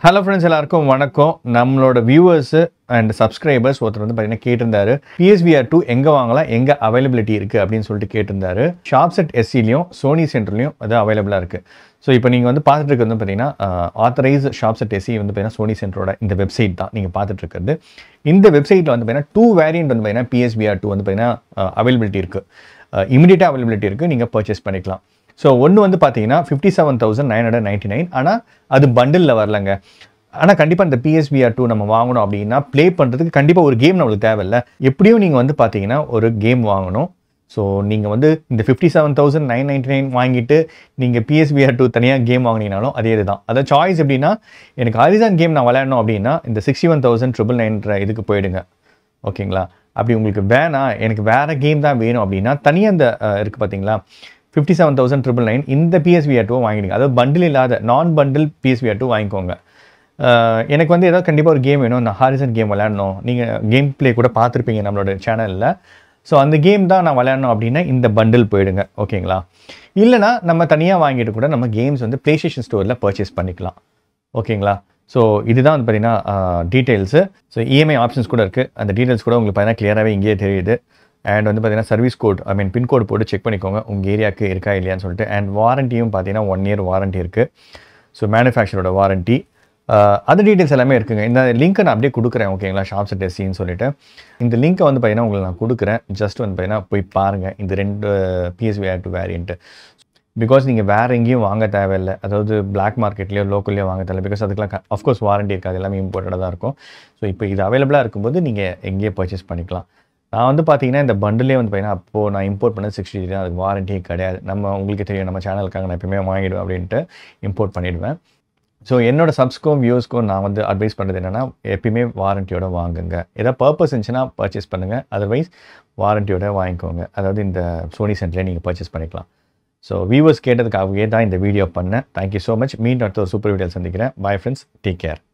hello friends எல்லாருக்கும் வணக்கம் நம்மளோட வியூவர்ஸ் அண்ட் சப்ஸ்கிரைபர்ஸ் ஒருத்தர் வந்து பார்த்தீங்கன்னா கேட்டிருந்தாரு பிஎஸ்விஆர் டூ எங்கே வாங்கலாம் எங்கே அவைலபிலிட்டி இருக்குது அப்படின்னு சொல்லிட்டு கேட்டிருந்தாரு ஷாப் செட் எஸ்சிலையும் சோனி சென்டர்லையும் அது அவைலபிளாக இருக்குது ஸோ இப்போ நீங்கள் வந்து பார்த்துட்டு இருக்கிறது வந்து பார்த்தீங்கன்னா ஆத்தரைஸ் ஷாப் செட் எஸ்சி வந்து பார்த்தீங்கன்னா சோனி சென்டரோட இந்த வெப்சைட் தான் நீங்கள் பார்த்துட்டு இருக்கிறது இந்த வெப்சைட்டில் வந்து பார்த்தீங்கன்னா டூ வேரியன்ட் வந்து பார்த்தீங்கன்னா பிஎஸ்விஆர் டூ வந்து பார்த்தீங்கன்னா அவைலபிலிட்டி இருக்குது இமீடியட்டாக அவைலபிலிட்டி இருக்குது நீங்கள் பர்ச்சேஸ் பண்ணிக்கலாம் ஸோ ஒன்று வந்து பார்த்தீங்கன்னா fifty seven thousand nine hundred ninety nine ஆனால் அது பண்டிலில் வரலங்க ஆனால் கண்டிப்பாக இந்த பிஎஸ்பிஆர் டூ நம்ம வாங்கணும் அப்படின்னா ப்ளே பண்ணுறதுக்கு கண்டிப்பாக ஒரு கேம் நம்மளுக்கு தேவையில்ல எப்படியும் நீங்கள் வந்து பார்த்தீங்கன்னா ஒரு கேம் வாங்கணும் ஸோ நீங்கள் வந்து இந்த fifty seven thousand nine ninety nine வாங்கிட்டு நீங்கள் பிஎஸ்பிஆர் டூ தனியாக கேம் வாங்கினீங்கனாலும் அதே இதுதான் அதாவது சாய்ஸ் எப்படின்னா எனக்கு ஹாரிசான் கேம் நான் விளையாடணும் அப்படின்னா இந்த sixty one thousand triple nine இதுக்கு போயிடுங்க ஓகேங்களா அப்படி உங்களுக்கு வேணாம் எனக்கு வேறு கேம் தான் வேணும் அப்படின்னா தனியாக இந்த இருக்குது பார்த்தீங்களா fifty seven thousand triple nine இந்த பிஎஸ்விஆர் டூ வாங்கிடுங்க அதாவது பண்டில் இல்லாத நான் பண்டில் பிஎஸ்விஆர் டூ வாங்கிக்கோங்க அஹ் எனக்கு வந்து ஏதாவது கண்டிப்பாக ஒரு கேம் வேணும் நான் ஹாரிசன் கேம் விளையாடணும் நீங்கள் கேம் ப்ளே கூட பார்த்துருப்பீங்க நம்மளோட சேனலில் ஸோ அந்த கேம் தான் நான் விளையாடணும் அப்படின்னா இந்த பண்டில் போயிடுங்க ஓகேங்களா இல்லைனா நம்ம தனியாக வாங்கிட்டு கூட நம்ம கேம்ஸ் வந்து ப்ளே ஸ்டேஷன் ஸ்டோரில் பர்ச்சேஸ் பண்ணிக்கலாம் ஓகேங்களா ஸோ இதுதான் வந்து பார்த்தீங்கன்னா டீட்டெயில்ஸு ஸோ இஎம்ஐ ஆப்ஷன்ஸ் கூட இருக்குது அந்த டீட்டெயில்ஸ் கூட உங்களுக்கு பார்த்தீங்கன்னா கிளியராகவே இங்கேயே தெரியுது அண்ட் வந்து பார்த்தீங்கன்னா service code I mean pincode போட்டு செக் பண்ணிக்கோங்க உங்கள் ஏரியாவுக்கு இருக்கா இல்லையான்னு சொல்லிட்டு அண்ட் வாரண்டியும் பார்த்தீங்கன்னா ஒன் இயர் வாரண்ட்டி இருக்குது ஸோ மேனுஃபேக்சரோட வாரண்ட்டி அது டீட்டெயில்ஸ் எல்லாமே இருக்குங்க இந்த லிங்க்கை நான் அப்படியே கொடுக்குறேன் ஓகேங்களா ஷாப்ஸ் டெஸ்டின்னு சொல்லிட்டு இந்த லிங்க்கை வந்து பார்த்தீங்கன்னா உங்களுக்கு நான் கொடுக்குறேன் ஜஸ்ட் வந்து பார்த்தீங்கன்னா போய் பாருங்கள் இந்த ரெண்டு PSV R two variant because நீங்கள் வேறு எங்கேயும் வாங்க தேவையில்லை அதாவது பிளாக் மார்க்கெட்லேயோ லோக்கல்லையோ வாங்க தேவையில்லை பிகாஸ் அதுக்கெலாம் அஃப்கோர்ஸ் வாரண்டி இருக்காது எல்லாமே இம்போர்ட்டடாக தான் இருக்கும் ஸோ இப்போ இது அவைலபிளாக இருக்கும்போது நீங்கள் எங்கேயே பர்ச்சேஸ் பண்ணிக்கலாம் நான் வந்து பார்த்தீங்கன்னா இந்த பண்டிலே வந்து பார்த்தீங்கன்னா அப்போது நான் இம்போர்ட் பண்ண சிக்ஸ்டி தான் அதுக்கு வாரண்டியே கிடையாது நம்ம உங்களுக்கு தெரியும் நம்ம சேனலுக்காக நான் எப்பயுமே வாங்கிடுவேன் அப்படின்ட்டு இம்போர்ட் பண்ணிவிடுவேன் ஸோ என்னோட சப்ஸ்க்கும் வியூஸ்க்கும் நான் வந்து அட்வைஸ் பண்ணுறது என்னென்னா எப்பயுமே வாரண்டியோட வாங்குங்க ஏதாவது பர்பஸ் இருந்துச்சுன்னா பர்ச்சேஸ் பண்ணுங்கள் அதர்வைஸ் வாரண்டியோட வாங்கிக்கோங்க அதாவது இந்த சோனி சென்டர்லேயே நீங்கள் பர்ச்சேஸ் பண்ணிக்கலாம் ஸோ வியூவர்ஸ் கேட்டதுக்காகவே தான் இந்த வீடியோ பண்ணேன் தேங்க்யூ ஸோ மச் மீண்டும் அடுத்த ஒரு சூப்பர் வீடியோ சந்திக்கிறேன் பாய் ஃப்ரெண்ட்ஸ் டேக் கேர்